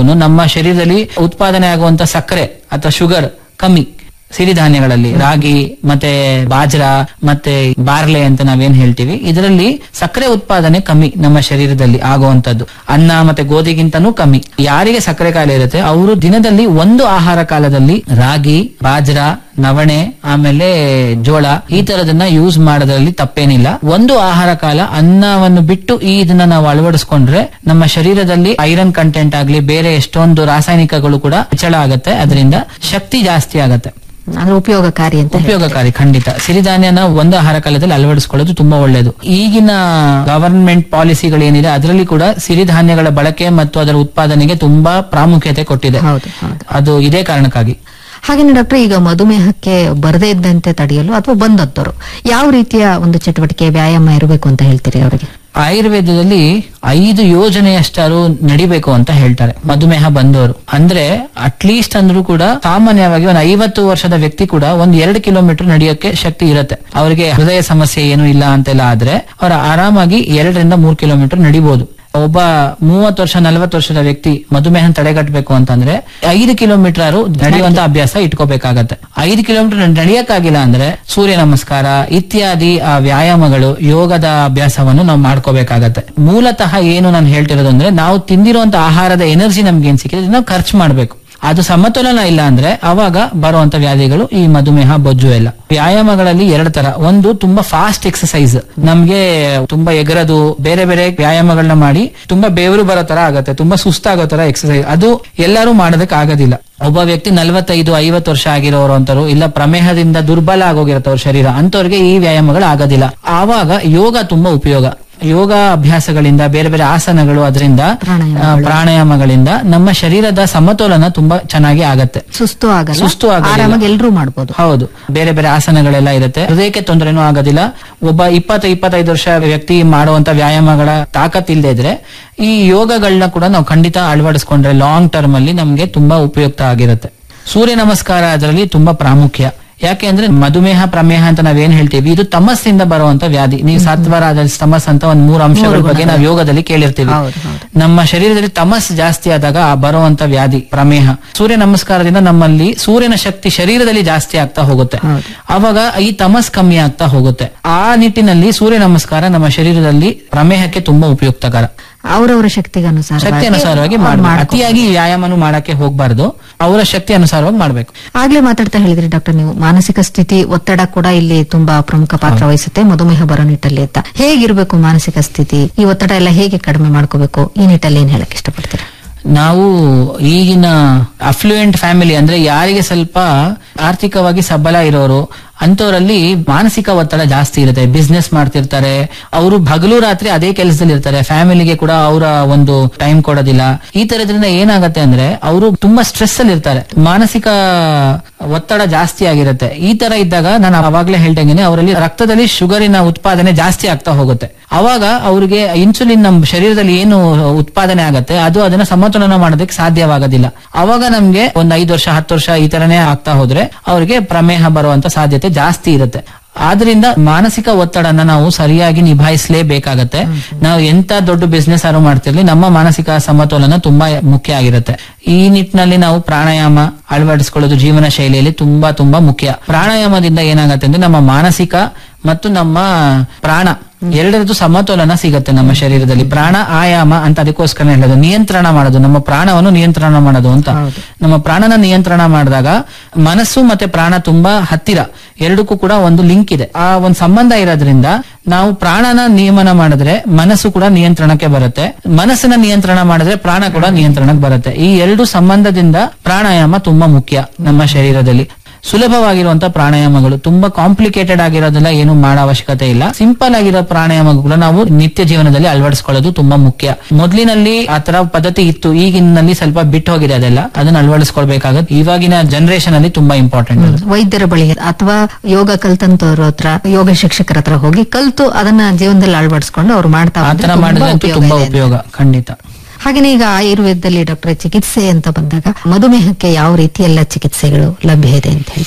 ನಮ್ಮ ಶರೀರದಲ್ಲಿ ಉತ್ಪಾದನೆ ಆಗುವಂತ ಸಕ್ಕರೆ ಅಥವಾ ಶುಗರ್ ಕಮ್ಮಿ ಸಿರಿಧಾನ್ಯಗಳಲ್ಲಿ ರಾಗಿ ಮತ್ತೆ ಬಾಜ್ರಾ ಮತ್ತೆ ಬಾರ್ಲೆ ಅಂತ ನಾವೇನ್ ಹೇಳ್ತೀವಿ ಇದರಲ್ಲಿ ಸಕ್ಕರೆ ಉತ್ಪಾದನೆ ಕಮ್ಮಿ ನಮ್ಮ ಶರೀರದಲ್ಲಿ ಆಗುವಂತದ್ದು ಅನ್ನ ಮತ್ತೆ ಗೋಧಿಗಿಂತನೂ ಕಮ್ಮಿ ಯಾರಿಗೆ ಸಕ್ಕರೆ ಕಾಯಿಲೆ ಇರುತ್ತೆ ಅವರು ದಿನದಲ್ಲಿ ಒಂದು ಆಹಾರ ಕಾಲದಲ್ಲಿ ರಾಗಿ ಬಾಜ್ರಾ ನವಣೆ ಆಮೇಲೆ ಜೋಳ ಈ ತರದನ್ನ ಯೂಸ್ ಮಾಡೋದ್ರಲ್ಲಿ ತಪ್ಪೇನಿಲ್ಲ ಒಂದು ಆಹಾರ ಕಾಲ ಅನ್ನವನ್ನು ಬಿಟ್ಟು ಈ ಇದನ್ನ ನಾವು ಅಳವಡಿಸ್ಕೊಂಡ್ರೆ ನಮ್ಮ ಶರೀರದಲ್ಲಿ ಐರನ್ ಕಂಟೆಂಟ್ ಆಗ್ಲಿ ಬೇರೆ ಎಷ್ಟೊಂದು ರಾಸಾಯನಿಕಗಳು ಕೂಡ ಹೆಚ್ಚಳ ಆಗುತ್ತೆ ಅದರಿಂದ ಶಕ್ತಿ ಜಾಸ್ತಿ ಆಗತ್ತೆ ಅಂದ್ರೆ ಉಪಯೋಗಕಾರಿ ಅಂತ ಹೇಳಿ. ಉಪಯೋಗಕಾರಿ ಖಂಡಿತ ಸಿರಿಧಾನ್ಯನ ಒಂದು ಆಹಾರ ಕಾಲದಲ್ಲಿ ಅಳವಡಿಸಿಕೊಳ್ಳೋದು ತುಂಬಾ ಒಳ್ಳೆಯದು ಈಗಿನ ಗವರ್ಮೆಂಟ್ ಪಾಲಿಸಿಗಳೇನಿದೆ ಅದರಲ್ಲಿ ಕೂಡ ಸಿರಿಧಾನ್ಯಗಳ ಬಳಕೆ ಮತ್ತು ಅದರ ಉತ್ಪಾದನೆಗೆ ತುಂಬಾ ಪ್ರಾಮುಖ್ಯತೆ ಕೊಟ್ಟಿದೆ ಹೌದು ಹೌದು ಅದು ಇದೇ ಕಾರಣಕ್ಕಾಗಿ ಹಾಗೇನೆ ಡಾಕ್ಟರ್ ಈಗ ಮಧುಮೇಹಕ್ಕೆ ಬರದೇ ಇದ್ದಂತೆ ತಡೆಯಲು ಅಥವಾ ಬಂದದ್ದವರು ಯಾವ ರೀತಿಯ ಒಂದು ಚಟುವಟಿಕೆ ವ್ಯಾಯಾಮ ಇರಬೇಕು ಅಂತ ಹೇಳ್ತೀರಿ ಅವರಿಗೆ ಆಯುರ್ವೇದದಲ್ಲಿ ಐದು ಯೋಜನೆಯಷ್ಟಾರು ನಡಿಬೇಕು ಅಂತ ಹೇಳ್ತಾರೆ ಮಧುಮೇಹ ಬಂದವರು ಅಂದ್ರೆ ಅಟ್ಲೀಸ್ಟ್ ಅಂದ್ರೂ ಕೂಡ ಸಾಮಾನ್ಯವಾಗಿ ಒಂದು ಐವತ್ತು ವರ್ಷದ ವ್ಯಕ್ತಿ ಕೂಡ ಒಂದ್ ಎರಡು ಕಿಲೋಮೀಟರ್ ನಡೆಯೋಕೆ ಶಕ್ತಿ ಇರುತ್ತೆ ಅವರಿಗೆ ಹೃದಯ ಸಮಸ್ಯೆ ಏನು ಇಲ್ಲ ಅಂತೆಲ್ಲ ಆದ್ರೆ ಅವ್ರು ಆರಾಮಾಗಿ ಎರಡರಿಂದ ಮೂರು ಕಿಲೋಮೀಟರ್ ನಡಿಬಹುದು ಒಬ್ಬ ಮೂವತ್ತು ವರ್ಷ ನಲವತ್ತು ವರ್ಷದ ವ್ಯಕ್ತಿ ಮಧುಮೇಹ ತಡೆಗಟ್ಟಬೇಕು ಅಂತಂದ್ರೆ ಐದು ಕಿಲೋಮೀಟರ್ ನಡೆಯುವಂತ ಅಭ್ಯಾಸ ಇಟ್ಕೋಬೇಕಾಗತ್ತೆ ಐದು ಕಿಲೋಮೀಟರ್ ನಡೆಯಕ್ಕಾಗಿಲ್ಲ ಅಂದ್ರೆ ಸೂರ್ಯ ನಮಸ್ಕಾರ ಇತ್ಯಾದಿ ಆ ವ್ಯಾಯಾಮಗಳು ಯೋಗದ ಅಭ್ಯಾಸವನ್ನು ನಾವು ಮಾಡ್ಕೋಬೇಕಾಗತ್ತೆ ಮೂಲತಃ ಏನು ನಾನು ಹೇಳ್ತಿರೋದು ಅಂದ್ರೆ ನಾವು ತಿಂದಿರುವಂತ ಆಹಾರದ ಎನರ್ಜಿ ನಮ್ಗೆ ಏನ್ ಸಿಕ್ಕಿದೆ ಅದನ್ನ ಖರ್ಚು ಮಾಡ್ಬೇಕು ಅದು ಸಮತೋಲನ ಇಲ್ಲ ಅಂದ್ರೆ ಅವಾಗ ಬರುವಂತ ವ್ಯಾಧಿಗಳು ಈ ಮಧುಮೇಹ ಬೊಜ್ಜು ಎಲ್ಲ ವ್ಯಾಯಾಮಗಳಲ್ಲಿ ಎರಡು ತರ ಒಂದು ತುಂಬಾ ಫಾಸ್ಟ್ ಎಕ್ಸಸೈಸ್ ನಮ್ಗೆ ತುಂಬಾ ಎಗರದು ಬೇರೆ ಬೇರೆ ವ್ಯಾಯಾಮಗಳನ್ನ ಮಾಡಿ ತುಂಬಾ ಬೇವರು ಬರೋ ತರ ಆಗತ್ತೆ ತುಂಬಾ ಸುಸ್ತಾಗೋ ತರ ಎಕ್ಸಸೈಸ್ ಅದು ಎಲ್ಲರೂ ಮಾಡೋದಕ್ಕೆ ಆಗೋದಿಲ್ಲ ಒಬ್ಬ ವ್ಯಕ್ತಿ ನಲವತ್ತೈದು ಐವತ್ತು ವರ್ಷ ಆಗಿರೋರು ಅಂತರು ಇಲ್ಲ ಪ್ರಮೇಹದಿಂದ ದುರ್ಬಲ ಆಗೋಗಿರುತ್ತೆ ಅವ್ರ ಶರೀರ ಅಂತವ್ರಿಗೆ ಈ ವ್ಯಾಯಾಮಗಳು ಆಗೋದಿಲ್ಲ ಆವಾಗ ಯೋಗ ತುಂಬಾ ಉಪಯೋಗ ಯೋಗ ಅಭ್ಯಾಸಗಳಿಂದ ಬೇರೆ ಬೇರೆ ಆಸನಗಳು ಅದರಿಂದ ಪ್ರಾಣಾಯಾಮಗಳು. ಪ್ರಾಣಾಯಾಮಗಳಿಂದ ನಮ್ಮ ಶರೀರದ ಸಮತೋಲನ ತುಂಬಾ ಚೆನ್ನಾಗಿ ಆಗತ್ತೆ ಸುಸ್ತು ಆಗಲ್ಲ ಸುಸ್ತು ಆಗೋದಿಲ್ಲ. ಆರಾಮಾಗಿ ಎಲ್ಲರೂ ಮಾಡ್ಬೋದು ಹೌದು ಬೇರೆ ಬೇರೆ ಆಸನಗಳೆಲ್ಲ ಇರುತ್ತೆ ಹೃದಯಕ್ಕೆ ತೊಂದರೆನೂ ಆಗೋದಿಲ್ಲ ಒಬ್ಬ ಇಪ್ಪತ್ತು ಇಪ್ಪತ್ತೈದು ವರ್ಷ ವ್ಯಕ್ತಿ ಮಾಡುವಂತ ವ್ಯಾಯಾಮಗಳ ತಾಕತ್ ಇಲ್ಲದೆ ಇದ್ರೆ ಈ ಯೋಗಗಳನ್ನ ಕೂಡ ನಾವು ಖಂಡಿತ ಅಳವಡಿಸ್ಕೊಂಡ್ರೆ ಲಾಂಗ್ ಟರ್ಮ್ ಅಲ್ಲಿ ನಮ್ಗೆ ತುಂಬಾ ಉಪಯುಕ್ತ ಆಗಿರುತ್ತೆ ಸೂರ್ಯ ನಮಸ್ಕಾರ ಅದರಲ್ಲಿ ತುಂಬಾ ಪ್ರಾಮುಖ್ಯ ಯಾಕೆ ಅಂದ್ರೆ ಮಧುಮೇಹ ಪ್ರಮೇಹ ಅಂತ ನಾವೇನ್ ಹೇಳ್ತೀವಿ ಇದು ತಮಸ್ಸಿಂದ ಬರುವಂತ ವ್ಯಾಧಿ ನೀವು ಸತ್ವರಾದ ತಮಸ್ ಅಂತ ಒಂದ್ ಮೂರು ಅಂಶಗಳ ಬಗ್ಗೆ ನಾವು ಯೋಗದಲ್ಲಿ ಕೇಳಿರ್ತೀವಿ ಹೌದು, ಹೌದು. ನಮ್ಮ ಶರೀರದಲ್ಲಿ ತಮಸ್ ಜಾಸ್ತಿ ಆದಾಗ ಆ ಬರುವಂತ ವ್ಯಾಧಿ ಪ್ರಮೇಹ ಸೂರ್ಯ ನಮಸ್ಕಾರದಿಂದ ನಮ್ಮಲ್ಲಿ ಸೂರ್ಯನ ಶಕ್ತಿ ಶರೀರದಲ್ಲಿ ಜಾಸ್ತಿ ಆಗ್ತಾ ಹೋಗುತ್ತೆ ಹೌದು. ಅವಾಗ ಈ ತಮಸ್ ಕಮ್ಮಿ ಆಗ್ತಾ ಹೋಗುತ್ತೆ ಆ ನಿಟ್ಟಿನಲ್ಲಿ ಸೂರ್ಯ ನಮಸ್ಕಾರ ನಮ್ಮ ಶರೀರದಲ್ಲಿ ಪ್ರಮೇಹಕ್ಕೆ ತುಂಬಾ ಉಪಯುಕ್ತಕರ ಅವರವರ ಶಕ್ತಿಗೆ ಅನುಸಾರ ಶಕ್ತಿ ಅನುಸಾರವಾಗಿ ಮಾಡ್ಬೇಕು ಅತಿಯಾಗಿ ವ್ಯಾಯಾಮನು ಮಾಡಕ್ಕೆ ಹೋಗ್ಬಾರ್ದು ಅವರ ಶಕ್ತಿ ಅನುಸಾರವಾಗಿ ಮಾಡ್ಬೇಕು ಆಗ್ಲೇ ಮಾತಾಡ್ತಾ ಹೇಳಿದ್ರಿ ಡಾಕ್ಟರ್ ನೀವು ಮಾನಸಿಕ ಸ್ಥಿತಿ ಒತ್ತಡ ಕೂಡ ಇಲ್ಲಿ ತುಂಬಾ ಪ್ರಮುಖ ಪಾತ್ರ ವಹಿಸುತ್ತೆ ಮಧುಮೇಹ ಬರೋ ನಿಟ್ಟಲ್ಲಿ ಅಂತ ಹೇಗಿರ್ಬೇಕು ಮಾನಸಿಕ ಸ್ಥಿತಿ ಈ ಒತ್ತಡ ಎಲ್ಲ ಹೇಗೆ ಕಡಿಮೆ ಮಾಡ್ಕೋಬೇಕು ಈ ನಿಟ್ಟಲ್ಲಿ ಏನ್ ಹೇಳಕ್ ಇಷ್ಟಪಡ್ತೀರಾ ನಾವು ಈಗಿನ ಅಫ್ಲೂಯೆಂಟ್ ಫ್ಯಾಮಿಲಿ ಅಂದ್ರೆ ಯಾರಿಗೆ ಸ್ವಲ್ಪ ಆರ್ಥಿಕವಾಗಿ ಸಬಲ ಇರೋರು ಅಂತವರಲ್ಲಿ ಮಾನಸಿಕ ಒತ್ತಡ ಜಾಸ್ತಿ ಇರುತ್ತೆ ಬಿಸ್ನೆಸ್ ಮಾಡ್ತಿರ್ತಾರೆ ಅವರು ಹಗಲು ರಾತ್ರಿ ಅದೇ ಕೆಲಸದಲ್ಲಿ ಇರ್ತಾರೆ ಫ್ಯಾಮಿಲಿಗೆ ಕೂಡ ಅವರ ಒಂದು ಟೈಮ್ ಕೊಡೋದಿಲ್ಲ ಈ ತರದ್ರಿಂದ ಏನಾಗತ್ತೆ ಅಂದ್ರೆ ಅವರು ತುಂಬಾ ಸ್ಟ್ರೆಸ್ ಅಲ್ಲಿ ಇರ್ತಾರೆ ಮಾನಸಿಕ ಒತ್ತಡ ಜಾಸ್ತಿ ಆಗಿರುತ್ತೆ ಈ ತರ ಇದ್ದಾಗ ನಾನು ಅವಾಗ್ಲೇ ಹೇಳ್ದಂಗೆನೆ ಅವರಲ್ಲಿ ರಕ್ತದಲ್ಲಿ ಶುಗರಿನ ಉತ್ಪಾದನೆ ಜಾಸ್ತಿ ಆಗ್ತಾ ಹೋಗುತ್ತೆ ಅವಾಗ ಅವರಿಗೆ ಇನ್ಸುಲಿನ್ ನಮ್ಮ ಶರೀರದಲ್ಲಿ ಏನು ಉತ್ಪಾದನೆ ಆಗತ್ತೆ ಅದು ಅದನ್ನ ಸಮತೋಲನ ಮಾಡೋದಕ್ಕೆ ಸಾಧ್ಯವಾಗೋದಿಲ್ಲ ಅವಾಗ ನಮ್ಗೆ ಒಂದ್ ಐದು ವರ್ಷ ಹತ್ತು ವರ್ಷ ಈ ತರನೇ ಆಗ್ತಾ ಹೋದ್ರೆ ಅವರಿಗೆ ಪ್ರಮೇಹ ಬರುವಂತ ಸಾಧ್ಯತೆ ಜಾಸ್ತಿ ಇರುತ್ತೆ ಆದ್ರಿಂದ ಮಾನಸಿಕ ಒತ್ತಡನ ನಾವು ಸರಿಯಾಗಿ ನಿಭಾಯಿಸಲೇಬೇಕಾಗತ್ತೆ ನಾವು ಎಂತ ದೊಡ್ಡ ಬಿಸ್ನೆಸ್ ಆರು ಮಾಡ್ತಿರ್ಲಿ ನಮ್ಮ ಮಾನಸಿಕ ಸಮತೋಲನ ತುಂಬಾ ಮುಖ್ಯ ಆಗಿರುತ್ತೆ ಈ ನಿಟ್ಟಿನಲ್ಲಿ ನಾವು ಪ್ರಾಣಾಯಾಮ ಅಳವಡಿಸ್ಕೊಳ್ಳೋದು ಜೀವನ ಶೈಲಿಯಲ್ಲಿ ತುಂಬಾ ತುಂಬಾ ಮುಖ್ಯ ಪ್ರಾಣಾಯಾಮದಿಂದ ಏನಾಗತ್ತೆ ಅಂದ್ರೆ ನಮ್ಮ ಮಾನಸಿಕ ಮತ್ತು ನಮ್ಮ ಪ್ರಾಣ ಎರಡರದ್ದು ಸಮತೋಲನ ಸಿಗತ್ತೆ ನಮ್ಮ ಶರೀರದಲ್ಲಿ ಪ್ರಾಣ ಆಯಾಮ ಅಂತ ಅದಕ್ಕೋಸ್ಕರ ಹೇಳೋದು ನಿಯಂತ್ರಣ ಮಾಡೋದು ನಮ್ಮ ಪ್ರಾಣವನ್ನು ನಿಯಂತ್ರಣ ಮಾಡೋದು ಅಂತ ನಮ್ಮ ಪ್ರಾಣನ ನಿಯಂತ್ರಣ ಮಾಡಿದಾಗ ಮನಸ್ಸು ಮತ್ತೆ ಪ್ರಾಣ ತುಂಬಾ ಹತ್ತಿರ ಎರಡಕ್ಕೂ ಕೂಡ ಒಂದು ಲಿಂಕ್ ಇದೆ ಆ ಒಂದು ಸಂಬಂಧ ಇರೋದ್ರಿಂದ ನಾವು ಪ್ರಾಣನ ನಿಯಮನ ಮಾಡಿದ್ರೆ ಮನಸ್ಸು ಕೂಡ ನಿಯಂತ್ರಣಕ್ಕೆ ಬರುತ್ತೆ ಮನಸ್ಸನ್ನ ನಿಯಂತ್ರಣ ಮಾಡಿದ್ರೆ ಪ್ರಾಣ ಕೂಡ ನಿಯಂತ್ರಣಕ್ಕೆ ಬರುತ್ತೆ ಈ ಎರಡು ಸಂಬಂಧದಿಂದ ಪ್ರಾಣಾಯಾಮ ತುಂಬಾ ಮುಖ್ಯ ನಮ್ಮ ಶರೀರದಲ್ಲಿ ಸುಲಭವಾಗಿರುವಂತ ಪ್ರಾಣಾಯಾಮಗಳು ತುಂಬಾ ಕಾಂಪ್ಲಿಕೇಟೆಡ್ ಆಗಿರೋದೆಲ್ಲ ಏನು ಮಾಡೋ ಅವಶ್ಯಕತೆ ಇಲ್ಲ ಸಿಂಪಲ್ ಆಗಿರೋ ಪ್ರಾಣಾಯಾಮಗಳು ನಾವು ನಿತ್ಯ ಜೀವನದಲ್ಲಿ ಅಳವಡಿಸ್ಕೊಳ್ಳೋದು ತುಂಬಾ ಮುಖ್ಯ ಮೊದ್ಲಿನಲ್ಲಿ ಆ ತರ ಪದ್ಧತಿ ಇತ್ತು ಈಗಿನಲ್ಲಿ ಸ್ವಲ್ಪ ಬಿಟ್ಟು ಹೋಗಿದೆ ಅದೆಲ್ಲ ಅದನ್ನ ಅಳವಡಿಸ್ಕೊಳ್ಬೇಕಾಗತ್ತೆ ಇವಾಗಿನ ಜನರೇಷನ್ ಅಲ್ಲಿ ತುಂಬಾ ಇಂಪಾರ್ಟೆಂಟ್ ಅದು ವೈದ್ಯರ ಬಳಿ ಅಥವಾ ಯೋಗ ಕಲ್ತಂತವ್ರ ಹತ್ರ ಯೋಗ ಶಿಕ್ಷಕರ ಹತ್ರ ಹೋಗಿ ಕಲ್ತು ಅದನ್ನ ಜೀವನದಲ್ಲಿ ಅಳವಡಿಸ್ಕೊಂಡು ಅವ್ರು ಮಾಡ್ತಾ ಆ ಬಂದ್ರೆ ತರ ತುಂಬಾ ಮಾಡಿದ್ರಂತೂ ಉಪಯೋಗ ತುಂಬಾ ಇದೆ ಅಂತ. ಉಪಯೋಗ ಖಂಡಿತ ಹಾಗೇನೆ ಈಗ ಆಯುರ್ವೇದದಲ್ಲಿ ಡಾಕ್ಟರ್ ಚಿಕಿತ್ಸೆ ಅಂತ ಬಂದಾಗ ಮಧುಮೇಹಕ್ಕೆ ಯಾವ ರೀತಿ ಎಲ್ಲ ಚಿಕಿತ್ಸೆಗಳು ಲಭ್ಯ ಇದೆ ಅಂತ ಹೇಳ್ತೀರಾ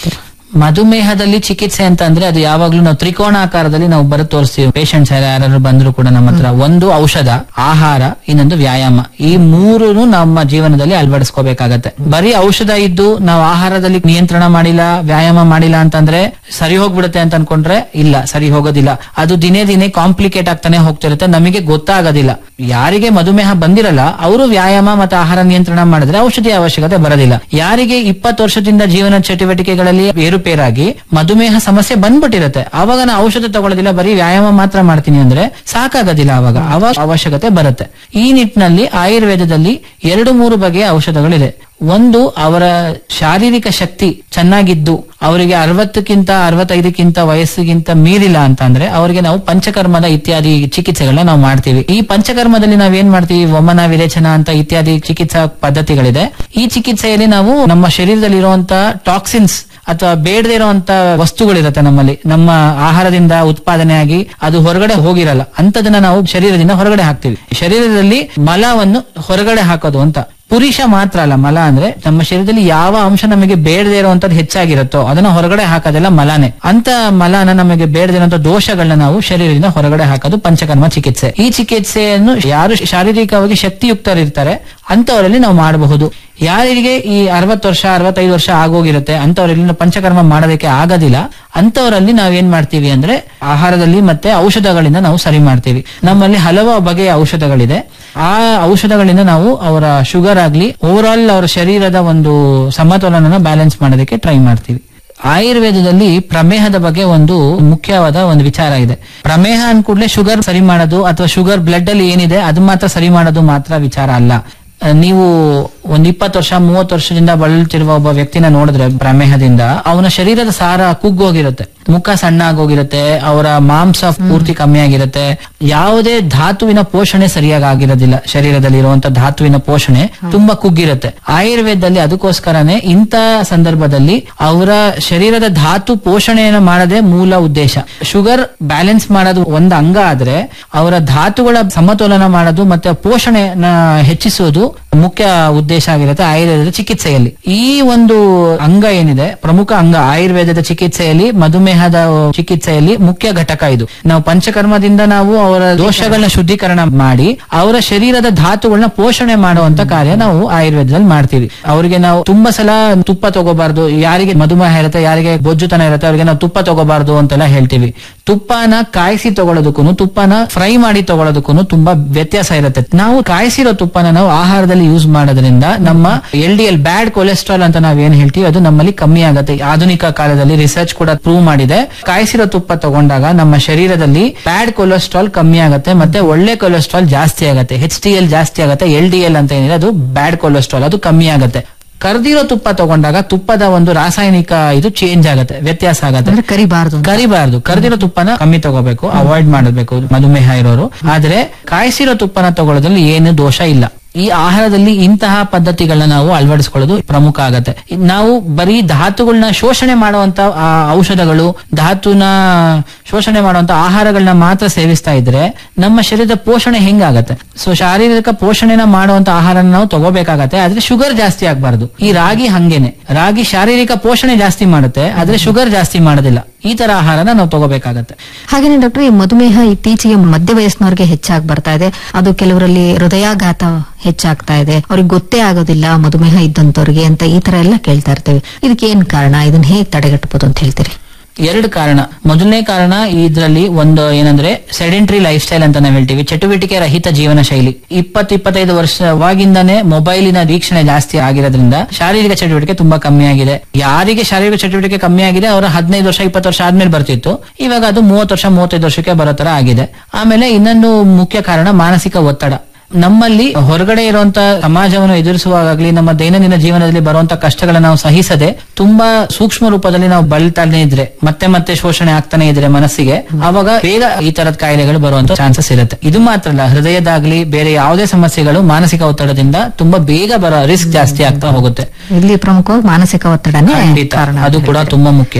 ಮಧುಮೇಹದಲ್ಲಿ ಚಿಕಿತ್ಸೆ ಅಂತ ಅಂದ್ರೆ ಅದು ಯಾವಾಗ್ಲೂ ನಾವು ತ್ರಿಕೋಣಾಕಾರದಲ್ಲಿ ನಾವು ಬರೋ ತೋರಿಸ್ತೀವಿ ಪೇಷಂಟ್ಸ್ ಯಾರು ಬಂದ್ರು ಕೂಡ ನಮ್ಮ ಹತ್ರ ಒಂದು ಔಷಧ ಆಹಾರ ಇನ್ನೊಂದು ವ್ಯಾಯಾಮ ಈ ಮೂರು ನಮ್ಮ ಜೀವನದಲ್ಲಿ ಅಳವಡಿಸ್ಕೋಬೇಕಾಗತ್ತೆ ಬರೀ ಔಷಧ ಇದ್ದು ನಾವು ಆಹಾರದಲ್ಲಿ ನಿಯಂತ್ರಣ ಮಾಡಿಲ್ಲ ವ್ಯಾಯಾಮ ಮಾಡಿಲ್ಲ ಅಂತಂದ್ರೆ ಸರಿ ಹೋಗ್ಬಿಡುತ್ತೆ ಅಂತ ಅನ್ಕೊಂಡ್ರೆ ಇಲ್ಲ ಸರಿ ಹೋಗೋದಿಲ್ಲ ಅದು ದಿನೇ ದಿನೇ ಕಾಂಪ್ಲಿಕೇಟ್ ಆಗ್ತಾನೆ ಹೋಗ್ತಿರುತ್ತೆ ನಮಗೆ ಗೊತ್ತಾಗೋದಿಲ್ಲ ಯಾರಿಗೆ ಮಧುಮೇಹ ಬಂದಿರಲ್ಲ ಅವರು ವ್ಯಾಯಾಮ ಮತ್ತು ಆಹಾರ ನಿಯಂತ್ರಣ ಮಾಡಿದ್ರೆ ಔಷಧಿ ಅವಶ್ಯಕತೆ ಬರೋದಿಲ್ಲ ಯಾರಿಗೆ ಇಪ್ಪತ್ತು ವರ್ಷದಿಂದ ಜೀವನ ಚಟುವಟಿಕೆಗಳಲ್ಲಿ ಏರುಪೇರಾಗಿ ಮಧುಮೇಹ ಸಮಸ್ಯೆ ಬಂದ್ಬಿಟ್ಟಿರುತ್ತೆ ಅವಾಗ ನಾ ಔಷಧ ತಗೊಳ್ಳೋದಿಲ್ಲ ಬರೀ ವ್ಯಾಯಾಮ ಮಾತ್ರ ಮಾಡ್ತೀನಿ ಅಂದ್ರೆ ಸಾಕಾಗೋದಿಲ್ಲ ಅವಾಗ ಅವಾಗ ಅವಶ್ಯಕತೆ ಬರುತ್ತೆ ಈ ನಿಟ್ಟಿನಲ್ಲಿ ಆಯುರ್ವೇದದಲ್ಲಿ ಎರಡು ಮೂರು ಬಗೆಯ ಔಷಧಗಳಿದೆ ಒಂದು ಅವರ ಶಾರೀರಿಕ ಶಕ್ತಿ ಚೆನ್ನಾಗಿದ್ದು ಅವರಿಗೆ ಅರವತ್ತಕ್ಕಿಂತ ಅರವತ್ತೈದಕ್ಕಿಂತ ವಯಸ್ಸಿಗಿಂತ ಮೀರಿಲ್ಲ ಅಂತ ಅಂದ್ರೆ ಅವರಿಗೆ ನಾವು ಪಂಚಕರ್ಮದ ಇತ್ಯಾದಿ ಚಿಕಿತ್ಸೆಗಳನ್ನ ನಾವು ಮಾಡ್ತೀವಿ ಈ ಪಂಚಕರ್ಮದಲ್ಲಿ ನಾವ್ ಏನ್ ಮಾಡ್ತೀವಿ ವಮನ ವಿರೇಚನ ಅಂತ ಇತ್ಯಾದಿ ಚಿಕಿತ್ಸಾ ಪದ್ಧತಿಗಳಿದೆ ಈ ಚಿಕಿತ್ಸೆಯಲ್ಲಿ ನಾವು ನಮ್ಮ ಶರೀರದಲ್ಲಿರುವಂತ ಟಾಕ್ಸಿನ್ಸ್ ಅಥವಾ ಬೇಡದೇ ಇರುವಂತ ವಸ್ತುಗಳಿರುತ್ತೆ ನಮ್ಮಲ್ಲಿ ನಮ್ಮ ಆಹಾರದಿಂದ ಉತ್ಪಾದನೆ ಆಗಿ ಅದು ಹೊರಗಡೆ ಹೋಗಿರಲ್ಲ ಅಂತದನ್ನ ನಾವು ಶರೀರದಿಂದ ಹೊರಗಡೆ ಹಾಕ್ತಿವಿ ಶರೀರದಲ್ಲಿ ಮಲವನ್ನು ಹೊರಗಡೆ ಹಾಕೋದು ಅಂತ ಪುರುಷ ಮಾತ್ರ ಅಲ್ಲ ಮಲ ಅಂದ್ರೆ ನಮ್ಮ ಶರೀರದಲ್ಲಿ ಯಾವ ಅಂಶ ನಮಗೆ ಬೇಡದೇ ಇರುವಂತದ್ದು ಹೆಚ್ಚಾಗಿರುತ್ತೋ ಅದನ್ನ ಹೊರಗಡೆ ಹಾಕೋದೆಲ್ಲ ಮಲನೆ ಅಂತ ಮಲನ ನಮಗೆ ಬೇಡದೇ ಇರುವಂತ ದೋಷಗಳನ್ನ ನಾವು ಶರೀರದಿಂದ ಹೊರಗಡೆ ಹಾಕೋದು ಪಂಚಕರ್ಮ ಚಿಕಿತ್ಸೆ ಈ ಚಿಕಿತ್ಸೆಯನ್ನು ಯಾರು ಶಾರೀರಿಕವಾಗಿ ಶಕ್ತಿಯುಕ್ತರಿರ್ತಾರೆ ಅಂತವರಲ್ಲಿ ನಾವು ಮಾಡಬಹುದು ಯಾರಿಗೆ ಈ ಅರವತ್ತು ವರ್ಷ ಅರವತ್ತೈದು ವರ್ಷ ಆಗೋಗಿರುತ್ತೆ ಅಂತವರಲ್ಲಿ ಪಂಚಕರ್ಮ ಮಾಡೋದಕ್ಕೆ ಆಗೋದಿಲ್ಲ ಅಂತವರಲ್ಲಿ ನಾವ್ ಏನ್ ಮಾಡ್ತೀವಿ ಅಂದ್ರೆ ಆಹಾರದಲ್ಲಿ ಮತ್ತೆ ಔಷಧಗಳಿಂದ ನಾವು ಸರಿ ಮಾಡ್ತೀವಿ ನಮ್ಮಲ್ಲಿ ಹಲವು ಬಗೆಯ ಔಷಧಗಳಿದೆ ಆ ಔಷಧಗಳಿಂದ ನಾವು ಅವರ ಶುಗರ್ ಆಗ್ಲಿ ಓವರ್ ಆಲ್ ಅವರ ಶರೀರದ ಒಂದು ಸಮತೋಲನ ಬ್ಯಾಲೆನ್ಸ್ ಮಾಡೋದಕ್ಕೆ ಟ್ರೈ ಮಾಡ್ತೀವಿ ಆಯುರ್ವೇದದಲ್ಲಿ ಪ್ರಮೇಹದ ಬಗ್ಗೆ ಒಂದು ಮುಖ್ಯವಾದ ಒಂದು ವಿಚಾರ ಇದೆ ಪ್ರಮೇಹ ಅನ್ಕೂಡ್ಲೆ ಶುಗರ್ ಸರಿ ಮಾಡೋದು ಅಥವಾ ಶುಗರ್ ಬ್ಲಡ್ ಅಲ್ಲಿ ಏನಿದೆ ಅದು ಮಾತ್ರ ಸರಿ ಮಾಡೋದು ಮಾತ್ರ ವಿಚಾರ ಅಲ್ಲ ಅಹ್, ನೀವು ಒಂದ್ ಇಪ್ಪತ್ತು ವರ್ಷ ಮೂವತ್ತು ವರ್ಷದಿಂದ ಬಳಲ್ತಿರುವ ಒಬ್ಬ ವ್ಯಕ್ತಿನ ನೋಡಿದ್ರೆ ಪ್ರಮೇಹದಿಂದ ಅವನ ಶರೀರದ ಸಾರ ಕುಗ್ಗೋಗಿರುತ್ತೆ ಮುಖ ಸಣ್ಣ ಆಗೋಗಿರುತ್ತೆ ಅವರ ಮಾಂಸ ಪೂರ್ತಿ ಕಮ್ಮಿ ಆಗಿರುತ್ತೆ ಯಾವುದೇ ಧಾತುವಿನ ಪೋಷಣೆ ಸರಿಯಾಗಿ ಆಗಿರೋದಿಲ್ಲ ಶರೀರದಲ್ಲಿ ಇರುವಂತ ಧಾತುವಿನ ಪೋಷಣೆ ತುಂಬಾ ಕುಗ್ಗಿರುತ್ತೆ ಆಯುರ್ವೇದದಲ್ಲಿ ಅದಕ್ಕೋಸ್ಕರನೇ ಇಂಥ ಸಂದರ್ಭದಲ್ಲಿ ಅವರ ಶರೀರದ ಧಾತು ಪೋಷಣೆಯನ್ನು ಮಾಡದೆ ಮೂಲ ಉದ್ದೇಶ ಶುಗರ್ ಬ್ಯಾಲೆನ್ಸ್ ಮಾಡೋದು ಒಂದು ಅಂಗ ಆದ್ರೆ ಅವರ ಧಾತುಗಳ ಸಮತೋಲನ ಮಾಡೋದು ಮತ್ತೆ ಪೋಷಣೆನ ಹೆಚ್ಚಿಸೋದು ಮುಖ್ಯ ಉದ್ದೇಶ ಆಗಿರುತ್ತೆ ಆಯುರ್ವೇದದ ಚಿಕಿತ್ಸೆಯಲ್ಲಿ ಈ ಒಂದು ಅಂಗ ಏನಿದೆ ಪ್ರಮುಖ ಅಂಗ ಆಯುರ್ವೇದದ ಚಿಕಿತ್ಸೆಯಲ್ಲಿ ಮಧುಮೇಹದ ಚಿಕಿತ್ಸೆಯಲ್ಲಿ ಮುಖ್ಯ ಘಟಕ ಇದು ನಾವು ಪಂಚಕರ್ಮದಿಂದ ನಾವು ಅವರ ದೋಷಗಳನ್ನ ಶುದ್ಧೀಕರಣ ಮಾಡಿ ಅವರ ಶರೀರದ ಧಾತುಗಳನ್ನ ಪೋಷಣೆ ಮಾಡುವಂತ ಕಾರ್ಯ ನಾವು ಆಯುರ್ವೇದದಲ್ಲಿ ಮಾಡ್ತೀವಿ ಅವರಿಗೆ ನಾವು ತುಂಬಾ ಸಲ ತುಪ್ಪ ತಗೋಬಾರ್ದು ಯಾರಿಗೆ ಮಧುಮೇಹ ಇರುತ್ತೆ ಯಾರಿಗೆ ಬೊಜ್ಜುತನ ಇರುತ್ತೆ ಅವರಿಗೆ ನಾವು ತುಪ್ಪ ತಗೋಬಾರ್ದು ಅಂತೆಲ್ಲ ಹೇಳ್ತೀವಿ ತುಪ್ಪನ ಕಾಯಿಸಿ ತಗೊಳ್ಳೋದಕ್ಕೂ ತುಪ್ಪನ ಫ್ರೈ ಮಾಡಿ ತಗೊಳ್ಳೋದಕ್ಕೂ ತುಂಬಾ ವ್ಯತ್ಯಾಸ ಇರುತ್ತೆ ನಾವು ಕಾಯಿಸಿರೋ ತುಪ್ಪನ ನಾವು ಆಹಾರದಲ್ಲಿ ಯೂಸ್ ಮಾಡೋದ್ರಿಂದ ನಮ್ಮ L D L bad cholesterol ಅಂತ ನಾವ್ ಏನ್ ಹೇಳ್ತೀವಿ ಅದು ನಮ್ಮಲ್ಲಿ ಕಮ್ಮಿ ಆಗುತ್ತೆ ಆಧುನಿಕ ಕಾಲದಲ್ಲಿ ರಿಸರ್ಚ್ ಕೂಡ ಪ್ರೂವ್ ಮಾಡಿದೆ ಕಾಯಿಸಿರೋ ತುಪ್ಪ ತಗೊಂಡಾಗ ನಮ್ಮ ಶರೀರದಲ್ಲಿ ಬ್ಯಾಡ್ ಕೊಲೆಸ್ಟ್ರಾಲ್ ಕಮ್ಮಿ ಆಗುತ್ತೆ ಮತ್ತೆ ಒಳ್ಳೆ ಕೊಲೆಸ್ಟ್ರಾಲ್ ಜಾಸ್ತಿ ಆಗುತ್ತೆ ಹೆಚ್ ಟಿ ಎಲ್ ಜಾಸ್ತಿ ಆಗುತ್ತೆ ಎಲ್ ಡಿ ಎಲ್ ಅಂತ ಏನಿದೆ ಅದು ಬ್ಯಾಡ್ ಕೊಲೆಸ್ಟ್ರಾಲ್ ಅದು ಕಮ್ಮಿ ಆಗುತ್ತೆ ಕರ್ದಿರೋ ತುಪ್ಪ ತಗೊಂಡಾಗ ತುಪ್ಪದ ಒಂದು ರಾಸಾಯನಿಕ ಇದು ಚೇಂಜ್ ಆಗುತ್ತೆ ವ್ಯತ್ಯಾಸ ಆಗುತ್ತೆ ಅಂದ್ರೆ ಕರಿಬಾರ್ದು ಅಂತ. ಕರಿಬಾರ್ದು ಕರ್ದಿರೋ ತುಪ್ಪನ ಕಮ್ಮಿ ತಗೋಬೇಕು ಅವಾಯ್ಡ್ ಮಾಡಬೇಕು ಮಧುಮೇಹ ಇರೋರು ಆದ್ರೆ ಕಾಯಿಸಿರೋ ತುಪ್ಪನ ತಗೊಳ್ಳೋದ್ರಲ್ಲಿ ಏನು ದೋಷ ಇಲ್ಲ ಈ ಆಹಾರದಲ್ಲಿ ಇಂತಹ ಪದ್ಧತಿಗಳನ್ನ ನಾವು ಅಳವಡಿಸ್ಕೊಳ್ಳೋದು ಪ್ರಮುಖ ಆಗತ್ತೆ ನಾವು ಬರೀ ಧಾತುಗಳನ್ನ ಶೋಷಣೆ ಮಾಡುವಂತ ಆ, ಔಷಧಗಳು ಧಾತುನ ಶೋಷಣೆ ಮಾಡುವಂತ ಆಹಾರಗಳನ್ನ ಮಾತ್ರ ಸೇವಿಸ್ತಾ ಇದ್ರೆ ನಮ್ಮ ಶರೀರದ ಪೋಷಣೆ ಹೆಂಗಾಗತ್ತೆ ಸೊ ಶಾರೀರಿಕ ಪೋಷಣೆನ ಮಾಡುವಂತ ಆಹಾರನ ನಾವು ತಗೋಬೇಕಾಗತ್ತೆ ಆದ್ರೆ ಶುಗರ್ ಜಾಸ್ತಿ ಆಗಬಾರ್ದು ಈ ರಾಗಿ ಹಂಗೇನೆ ರಾಗಿ ಶಾರೀರಿಕ ಪೋಷಣೆ ಜಾಸ್ತಿ ಮಾಡುತ್ತೆ ಆದ್ರೆ ಶುಗರ್ ಜಾಸ್ತಿ ಮಾಡೋದಿಲ್ಲ ಈ ತರ ಆಹಾರನ ನಾವು ತಗೋಬೇಕಾಗತ್ತೆ ಹಾಗೇನೆ ಡಾಕ್ಟರ್ ಈ ಮಧುಮೇಹ ಇತ್ತೀಚೆಗೆ ಮಧ್ಯ ವಯಸ್ಸಿನವರಿಗೆ ಹೆಚ್ಚಾಗಿ ಬರ್ತಾ ಇದೆ ಅದು ಕೆಲವರಲ್ಲಿ ಹೃದಯಾಘಾತ ಹೆಚ್ಚಾಗ್ತಾ ಇದೆ ಅವ್ರಿಗೆ ಗೊತ್ತೇ ಆಗೋದಿಲ್ಲ ಮಧುಮೇಹ ಇದ್ದಂತವ್ರಿಗೆ ಅಂತ ಈ ತರ ಎಲ್ಲ ಕೇಳ್ತಾ ಇರ್ತೇವೆ ಇದಕ್ಕೆ ಏನ್ ಕಾರಣ ಇದನ್ನ ಹೇಗೆ ತಡೆಗಟ್ಟಬಹುದು ಅಂತ ಹೇಳ್ತೀರಿ ಎರಡು ಕಾರಣ ಮೊದಲನೇ ಕಾರಣ ಇದರಲ್ಲಿ ಒಂದು ಏನಂದ್ರೆ ಸೆಡೆಂಟ್ರಿ ಲೈಫ್ ಸ್ಟೈಲ್ ಅಂತ ನಾವು ಹೇಳ್ತೀವಿ ಚಟುವಟಿಕೆ ರಹಿತ ಜೀವನ ಶೈಲಿ ಇಪ್ಪತ್ತು ಇಪ್ಪತ್ತೈದು ವರ್ಷವಾಗಿಂದಾನೇ ಮೊಬೈಲಿನ ವೀಕ್ಷಣೆ ಜಾಸ್ತಿ ಆಗಿರೋದ್ರಿಂದ ಶಾರೀರಿಕ ಚಟುವಟಿಕೆ ತುಂಬಾ ಕಮ್ಮಿ ಆಗಿದೆ ಯಾರಿಗೆ ಶಾರೀರಿಕ ಚಟುವಟಿಕೆ ಕಮ್ಮಿ ಆಗಿದೆ ಅವರ ಹದಿನೈದು ವರ್ಷ ಇಪ್ಪತ್ತು ವರ್ಷ ಆದ್ಮೇಲೆ ಬರ್ತಿತ್ತು ಇವಾಗ ಅದು ಮೂವತ್ತು ವರ್ಷ ಮೂವತ್ತೈದು ವರ್ಷಕ್ಕೆ ಬರೋ ತರ ಆಗಿದೆ ಆಮೇಲೆ ಇನ್ನೊಂದು ಮುಖ್ಯ ಕಾರಣ ಮಾನಸಿಕ ಒತ್ತಡ ನಮ್ಮಲ್ಲಿ ಹೊರಗಡೆ ಇರುವಂತ ಸಮಾಜವನ್ನು ಎದುರಿಸುವಾಗಲಿ ನಮ್ಮ ದೈನಂದಿನ ಜೀವನದಲ್ಲಿ ಬರುವಂತ ಕಷ್ಟಗಳನ್ನ ನಾವು ಸಹಿಸದೆ ತುಂಬಾ ಸೂಕ್ಷ್ಮ ರೂಪದಲ್ಲಿ ನಾವು ಬಳಲ್ತಾನೆ ಇದ್ರೆ ಮತ್ತೆ ಮತ್ತೆ ಶೋಷಣೆ ಆಗ್ತಾನೆ ಇದ್ರೆ ಮನಸ್ಸಿಗೆ ಅವಾಗ ಬೇಗ ಈ ತರದ ಕಾಯಿಲೆಗಳು ಬರುವಂತ ಚಾನ್ಸಸ್ ಇರುತ್ತೆ ಇದು ಮಾತ್ರ ಅಲ್ಲ ಹೃದಯದಾಗ್ಲಿ ಬೇರೆ ಯಾವುದೇ ಸಮಸ್ಯೆಗಳು ಮಾನಸಿಕ ಒತ್ತಡದಿಂದ ತುಂಬಾ ಬೇಗ ಬರೋ ರಿಸ್ಕ್ ಜಾಸ್ತಿ ಆಗ್ತಾ ಹೋಗುತ್ತೆ ಇಲ್ಲಿ ಪ್ರಮುಖವಾಗಿ ಮಾನಸಿಕ ಒತ್ತಡನೇ ಖಂಡಿತ ಕಾರಣ ಅದು ಅಂತ ಕೂಡ ಹೇಳ್ತೀರಿ. ತುಂಬಾ ಮುಖ್ಯ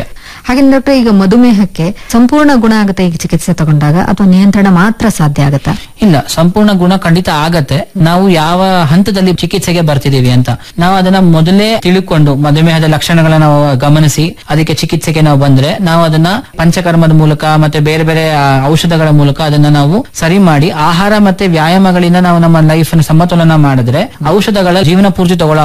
ಹಾಗೆ ಡಾಕ್ಟರ್ ಈಗ ಮಧುಮೇಹಕ್ಕೆ ಸಂಪೂರ್ಣ ಗುಣ ಆಗುತ್ತೆ ಈಗ ಚಿಕಿತ್ಸೆ ತಗೊಂಡಾಗ ಅಥವಾ ನಿಯಂತ್ರಣ ಮಾತ್ರ ಸಾಧ್ಯ ಆಗುತ್ತಾ ಇಲ್ಲ ಸಂಪೂರ್ಣ ಗುಣ ಖಂಡಿತ ಆಗತ್ತೆ ನಾವು ಯಾವ ಹಂತದಲ್ಲಿ ಚಿಕಿತ್ಸೆಗೆ ಬರ್ತಿದೀವಿ ಅಂತ ನಾವು ಅದನ್ನ ಮೊದಲೇ ತಿಳ್ಕೊಂಡು ಮಧುಮೇಹದ ಲಕ್ಷಣಗಳನ್ನ ನಾವು ಗಮನಿಸಿ ಅದಕ್ಕೆ ಚಿಕಿತ್ಸೆಗೆ ನಾವು ಬಂದ್ರೆ ನಾವು ಅದನ್ನ ಪಂಚಕರ್ಮದ ಮೂಲಕ ಮತ್ತೆ ಬೇರೆ ಬೇರೆ ಆ, ಔಷಧಗಳ ಮೂಲಕ ಅದನ್ನ ನಾವು ಸರಿ ಮಾಡಿ ಆಹಾರ ಮತ್ತೆ ವ್ಯಾಯಾಮಗಳಿಂದ ನಾವು ನಮ್ಮ ಲೈಫ್ ಸಮತೋಲನ ಮಾಡಿದ್ರೆ ಔಷಧಗಳ ಜೀವನ ಪೂರ್ತಿ ತಗೊಳ್ಳೋ